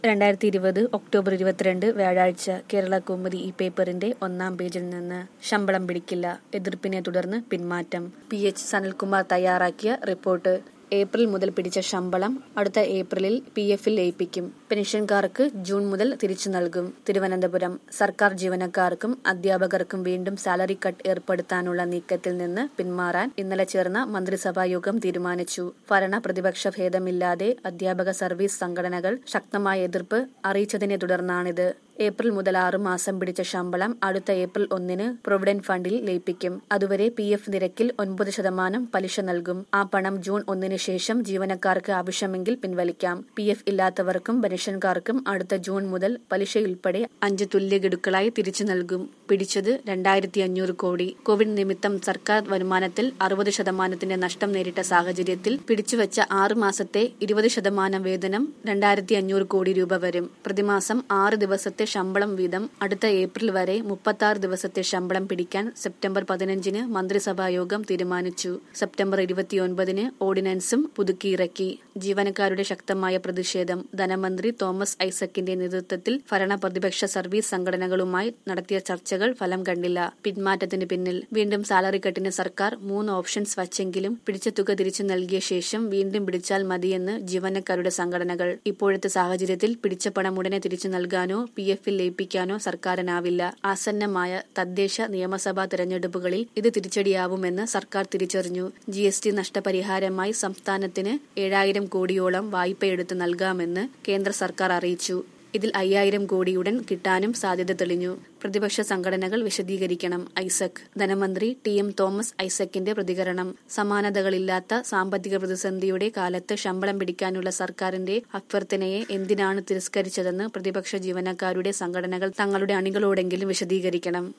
രണ്ടായിരത്തി ഇരുപത് ഒക്ടോബർ ഇരുപത്തിരണ്ട് വ്യാഴാഴ്ച കേരള കൗമുദി ഈ പേപ്പറിന്റെ ഒന്നാം പേജിൽ നിന്ന് ശമ്പളം പിടിക്കില്ല എതിർപ്പിനെ തുടർന്ന് പിന്മാറ്റം പി എച്ച് സനൽകുമാർ തയ്യാറാക്കിയ റിപ്പോർട്ട് ഏപ്രിൽ മുതൽ പിടിച്ച ശമ്പളം അടുത്ത ഏപ്രിലിൽ പി എഫിൽ ലയിപ്പിക്കും പെൻഷൻകാർക്ക് ജൂൺ മുതൽ തിരിച്ചു നൽകും തിരുവനന്തപുരം സർക്കാർ ജീവനക്കാർക്കും അധ്യാപകർക്കും വീണ്ടും സാലറി കട്ട് ഏർപ്പെടുത്താനുള്ള നീക്കത്തിൽ നിന്ന് പിന്മാറാൻ ഇന്നലെ ചേർന്ന മന്ത്രിസഭാ യോഗം തീരുമാനിച്ചു ഭരണ പ്രതിപക്ഷ ഭേദമില്ലാതെ അധ്യാപക സർവീസ് സംഘടനകൾ ശക്തമായ എതിർപ്പ് അറിയിച്ചതിനെ തുടർന്നാണിത് ഏപ്രിൽ മുതൽ ആറ് മാസം പിടിച്ച ശമ്പളം അടുത്ത ഏപ്രിൽ ഒന്നിന് പ്രൊവിഡന്റ് ഫണ്ടിൽ ലയിപ്പിക്കും അതുവരെ പി എഫ് നിരക്കിൽ ഒൻപത് ശതമാനം പലിശ നൽകും ആ പണം ജൂൺ ഒന്നിന് ശേഷം ജീവനക്കാർക്ക് ആവശ്യമെങ്കിൽ പിൻവലിക്കാം പി എഫ് ഇല്ലാത്തവർക്കും പെൻഷൻകാർക്കും അടുത്ത ജൂൺ മുതൽ പലിശയുൾപ്പെടെ അഞ്ച് തുല്യ ഗഡുക്കളായി തിരിച്ചു നൽകും പിടിച്ചത് രണ്ടായിരത്തി അഞ്ഞൂറ് കോടി കോവിഡ് നിമിത്തം സർക്കാർ വരുമാനത്തിൽ അറുപത് ശതമാനത്തിന്റെ നഷ്ടം നേരിട്ട സാഹചര്യത്തിൽ പിടിച്ചുവച്ച ആറ് മാസത്തെ ഇരുപത് ശതമാനം വേതനം രണ്ടായിരത്തി അഞ്ഞൂറ് കോടി രൂപ വരും പ്രതിമാസം ആറ് ദിവസത്തെ ശമ്പളം വീതം അടുത്ത ഏപ്രിൽ വരെ മുപ്പത്തി ആറ് ദിവസത്തെ ശമ്പളം പിടിക്കാൻ സെപ്റ്റംബർ പതിനഞ്ചിന് മന്ത്രിസഭാ യോഗം തീരുമാനിച്ചു സെപ്റ്റംബർ ഇരുപത്തിയൊൻപതിന് ഓർഡിനൻസും പുതുക്കിയിറക്കി ജീവനക്കാരുടെ ശക്തമായ പ്രതിഷേധം ധനമന്ത്രി തോമസ് ഐസക്കിന്റെ നേതൃത്വത്തിൽ ഭരണ പ്രതിപക്ഷ സർവീസ് സംഘടനകളുമായി നടത്തിയ ചർച്ചകൾ ഫലം കണ്ടില്ല പിന്മാറ്റത്തിന് പിന്നിൽ വീണ്ടും സാലറി കട്ടിന് സർക്കാർ മൂന്ന് ഓപ്ഷൻസ് വച്ചെങ്കിലും പിടിച്ച തുക തിരിച്ചു നൽകിയ ശേഷം വീണ്ടും പിടിച്ചാൽ മതിയെന്ന് ജീവനക്കാരുടെ സംഘടനകൾ ഇപ്പോഴത്തെ സാഹചര്യത്തിൽ പിടിച്ച പണം ഉടനെ തിരിച്ചു നൽകാനോ പി എഫിൽ ലയിപ്പിക്കാനോ സർക്കാരിനാവില്ല ആസന്നമായ തദ്ദേശ നിയമസഭാ തെരഞ്ഞെടുപ്പുകളിൽ ഇത് തിരിച്ചടിയാവുമെന്ന് സർക്കാർ തിരിച്ചറിഞ്ഞു ജി എസ് ടി നഷ്ടപരിഹാരമായി സംസ്ഥാനത്തിന് ഏഴായിരം കോടിയോളം വായ്പയെടുത്ത് നൽകാമെന്ന് കേന്ദ്ര സർക്കാർ അറിയിച്ചു ഇതിൽ അയ്യായിരം കോടിയുടൻ കിട്ടാനും സാധ്യത തെളിഞ്ഞു പ്രതിപക്ഷ സംഘടനകൾ വിശദീകരിക്കണം ഐസക് ധനമന്ത്രി ടി എം തോമസ് ഐസക്കിന്റെ പ്രതികരണം സമാനതകളില്ലാത്ത സാമ്പത്തിക പ്രതിസന്ധിയുടെ കാലത്ത് ശമ്പളം പിടിക്കാനുള്ള സർക്കാരിന്റെ അഭ്യർത്ഥനയെ എന്തിനാണ് തിരസ്കരിച്ചതെന്ന് പ്രതിപക്ഷ ജീവനക്കാരുടെ സംഘടനകൾ തങ്ങളുടെ അണികളോടെങ്കിലും വിശദീകരിക്കണം